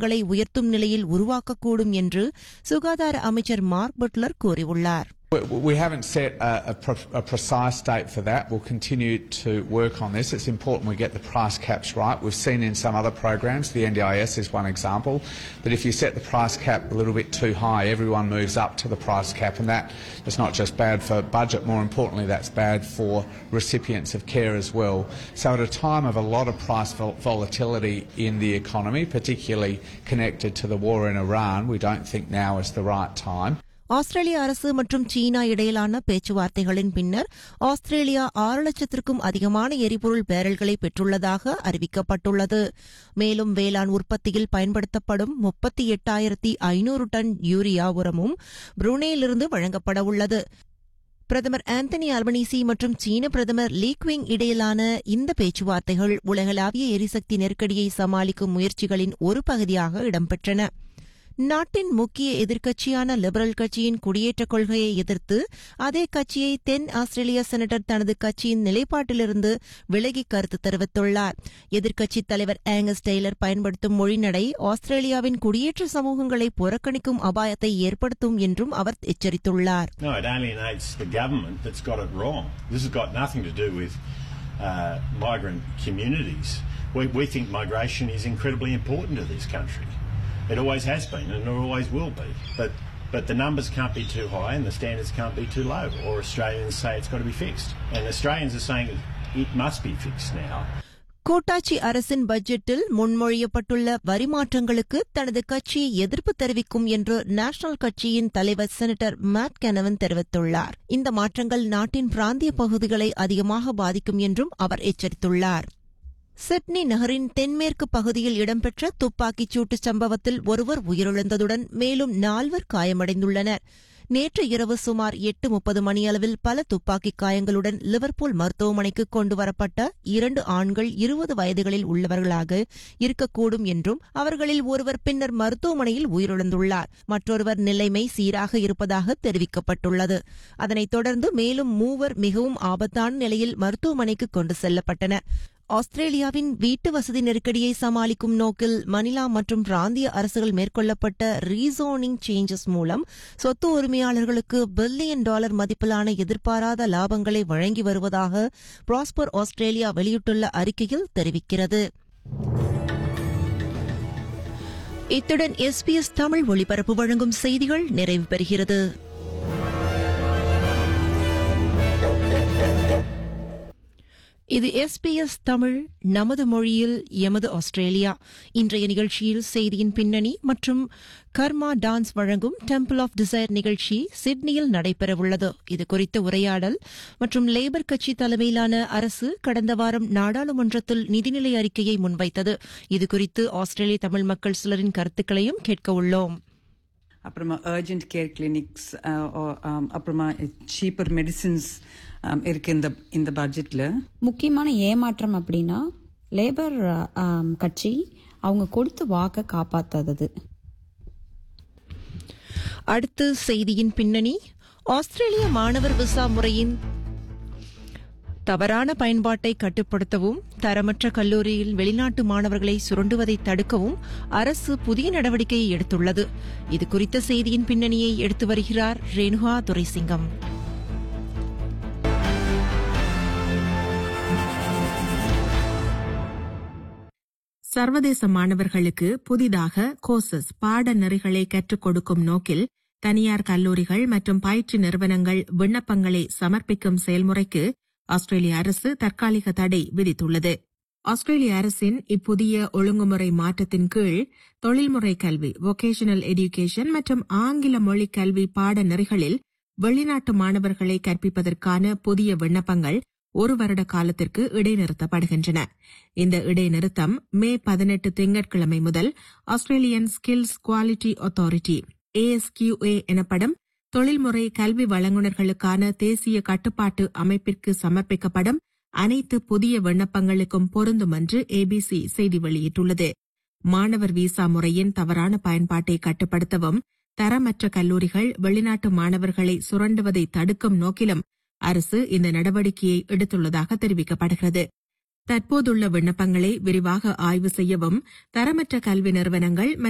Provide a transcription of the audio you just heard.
விகிதங்களை உயர்த்தும் நிலையில் உருவாக்கக்கூடும் என்று சுகாதார அமைச்சர் மார்க் பட்லர் கூறியுள்ளார் We- We haven't set a, a, pre- a precise date for that. We'll continue to work on this. It's important we get the price caps right. We've seen in some other programs, the NDIS is one example, that if you set the price cap a little bit too high, everyone moves up to the price cap, and that is not just bad for budget, more importantly, that's bad for recipients of care as well. So, at a time of a lot of price vol- volatility in the economy, particularly connected to the war in Iran, we don't think now is the right time. ஆஸ்திரேலிய அரசு மற்றும் சீனா இடையிலான பேச்சுவார்த்தைகளின் பின்னர் Australia ஆறு லட்சத்திற்கும் அதிகமான எரிபொருள் பேரல்களை பெற்றுள்ளதாக அறிவிக்கப்பட்டுள்ளது மேலும் வேளாண் உற்பத்தியில் பயன்படுத்தப்படும் முப்பத்தி எட்டாயிரத்தி ஐநூறு டன் யூரியா உரமும் புரூனேயிலிருந்து வழங்கப்பட உள்ளது பிரதமர் ஆந்தனி அல்பனீசி மற்றும் சீன பிரதமர் லீ குவிங் இடையிலான இந்த பேச்சுவார்த்தைகள் உலகளாவிய எரிசக்தி நெருக்கடியை சமாளிக்கும் முயற்சிகளின் ஒரு பகுதியாக இடம்பெற்றன நாட்டின் முக்கிய எதிர்க்கட்சியான லிபரல் கட்சியின் குடியேற்ற கொள்கையை எதிர்த்து அதே கட்சியை தென் ஆஸ்திரேலிய செனட்டர் தனது கட்சியின் நிலைப்பாட்டிலிருந்து விலகி கருத்து தெரிவித்துள்ளார் எதிர்க்கட்சித் தலைவர் ஆங்கஸ் டெய்லர் பயன்படுத்தும் மொழிநடை ஆஸ்திரேலியாவின் குடியேற்ற சமூகங்களை புறக்கணிக்கும் அபாயத்தை ஏற்படுத்தும் என்றும் அவர் எச்சரித்துள்ளார் No, it alienates the government that's got it wrong. This has got nothing to do with uh, migrant communities. We, we think migration is incredibly important to this country. It always has been and it always will be. But, but the numbers can't be too high and the standards can't be too low, or Australians say it's got to be fixed. And Australians are saying it must be fixed now. கூட்டாட்சி அரசின் பட்ஜெட்டில் முன்மொழியப்பட்டுள்ள வரி மாற்றங்களுக்கு தனது கட்சி எதிர்ப்பு தெரிவிக்கும் என்று நேஷனல் கட்சியின் தலைவர் செனட்டர் மேட் கெனவன் தெரிவித்துள்ளார் இந்த மாற்றங்கள் நாட்டின் பிராந்திய பகுதிகளை அதிகமாக பாதிக்கும் என்றும் அவர் எச்சரித்துள்ளார் சிட்னி நகரின் தென்மேற்கு பகுதியில் இடம்பெற்ற துப்பாக்கிச் சூட்டு சம்பவத்தில் ஒருவர் உயிரிழந்ததுடன் மேலும் நால்வர் காயமடைந்துள்ளனர் நேற்று இரவு சுமார் எட்டு முப்பது மணியளவில் பல துப்பாக்கிக் காயங்களுடன் லிவர்பூல் மருத்துவமனைக்கு கொண்டு வரப்பட்ட இரண்டு ஆண்கள் இருபது வயதுகளில் உள்ளவர்களாக இருக்கக்கூடும் என்றும் அவர்களில் ஒருவர் பின்னர் மருத்துவமனையில் உயிரிழந்துள்ளார் மற்றொருவர் நிலைமை சீராக இருப்பதாக தெரிவிக்கப்பட்டுள்ளது அதனைத் தொடர்ந்து மேலும் மூவர் மிகவும் ஆபத்தான நிலையில் மருத்துவமனைக்கு கொண்டு செல்லப்பட்டனர் ஆஸ்திரேலியாவின் வீட்டு வசதி நெருக்கடியை சமாளிக்கும் நோக்கில் மணிலா மற்றும் பிராந்திய அரசுகள் மேற்கொள்ளப்பட்ட ரீசோனிங் சேஞ்சஸ் மூலம் சொத்து உரிமையாளர்களுக்கு பில்லியன் டாலர் மதிப்பிலான எதிர்பாராத லாபங்களை வழங்கி வருவதாக பிராஸ்பர் ஆஸ்திரேலியா வெளியிட்டுள்ள அறிக்கையில் தெரிவிக்கிறது இத்துடன் எஸ்பிஎஸ் தமிழ் ஒளிபரப்பு வழங்கும் செய்திகள் நிறைவு பெறுகிறது இது எஸ்பிஎஸ் தமிழ் நமது மொழியில் எமது ஆஸ்திரேலியா இன்றைய நிகழ்ச்சியில் செய்தியின் பின்னணி மற்றும் கர்மா டான்ஸ் வழங்கும் டெம்பிள் ஆஃப் டிசைர் நிகழ்ச்சி சிட்னியில் நடைபெறவுள்ளது இது குறித்த உரையாடல் மற்றும் லேபர் கட்சி தலைமையிலான அரசு கடந்த வாரம் நாடாளுமன்றத்தில் நிதிநிலை அறிக்கையை முன்வைத்தது இது குறித்து ஆஸ்திரேலிய தமிழ் மக்கள் சிலரின் கருத்துக்களையும் கேட்க உள்ளோம் அப்புறமா அர்ஜென்ட் கேர் கிளினிக்ஸ் அப்புறமா சீப்பர் மெடிசின்ஸ் இருக்கு இந்த இந்த பட்ஜெட்ல முக்கியமான ஏமாற்றம் அப்படின்னா லேபர் ஆம், கட்சி அவங்க கொடுத்த வாக்கை காப்பாத்தாதது அடுத்து செய்தியின் பின்னணி ஆஸ்திரேலிய மாணவர் விசா முறையின் தவறான பயன்பாட்டை கட்டுப்படுத்தவும் தரமற்ற கல்லூரியில் வெளிநாட்டு மாணவர்களை சுரண்டுவதை தடுக்கவும் அரசு புதிய நடவடிக்கையை எடுத்துள்ளது இது குறித்த செய்தியின் பின்னணியை எடுத்து வருகிறார் ரேணுகா துரைசிங்கம் சர்வதேச மாணவர்களுக்கு புதிதாக கோர்சஸ் பாடநெறிகளை கற்றுக் கொடுக்கும் நோக்கில் தனியார் கல்லூரிகள் மற்றும் பயிற்சி நிறுவனங்கள் விண்ணப்பங்களை சமர்ப்பிக்கும் செயல்முறைக்கு ஆஸ்திரேலிய அரசு தற்காலிக தடை விதித்துள்ளது ஆஸ்திரேலிய அரசின் இப்புதிய ஒழுங்குமுறை மாற்றத்தின் கீழ் தொழில்முறை கல்வி வொகேஷனல் எஜுகேஷன் மற்றும் ஆங்கில மொழி கல்வி பாடநெறிகளில் வெளிநாட்டு மாணவர்களை கற்பிப்பதற்கான புதிய விண்ணப்பங்கள் ஒரு வருட காலத்திற்கு இடைநிறுத்தப்படுகின்றன இந்த இடைநிறுத்தம் மே பதினெட்டு திங்கட்கிழமை முதல் Australian skills quality authority ASQA எனப்படும் தொழில்முறை கல்வி வழங்குநர்களுக்கான தேசிய கட்டுப்பாட்டு அமைப்பிற்கு சமர்ப்பிக்கப்படும் அனைத்து புதிய விண்ணப்பங்களுக்கும் பொருந்தும் என்று ஏபிசி செய்தி வெளியிட்டுள்ளது மாணவர் விசா முறையின் தவறான பயன்பாட்டை கட்டுப்படுத்தவும் தரமற்ற கல்லூரிகள் வெளிநாட்டு மாணவர்களை சுரண்டுவதை தடுக்கும் நோக்கிலும் அரசு இந்த நடவடிக்கையை எடுத்துள்ளதாக தெரிவிக்கப்படுகிறது தற்போதுள்ள விண்ணப்பங்களை விரிவாக ஆய்வு செய்யவும் தரமற்ற கல்வி நிறுவனங்கள்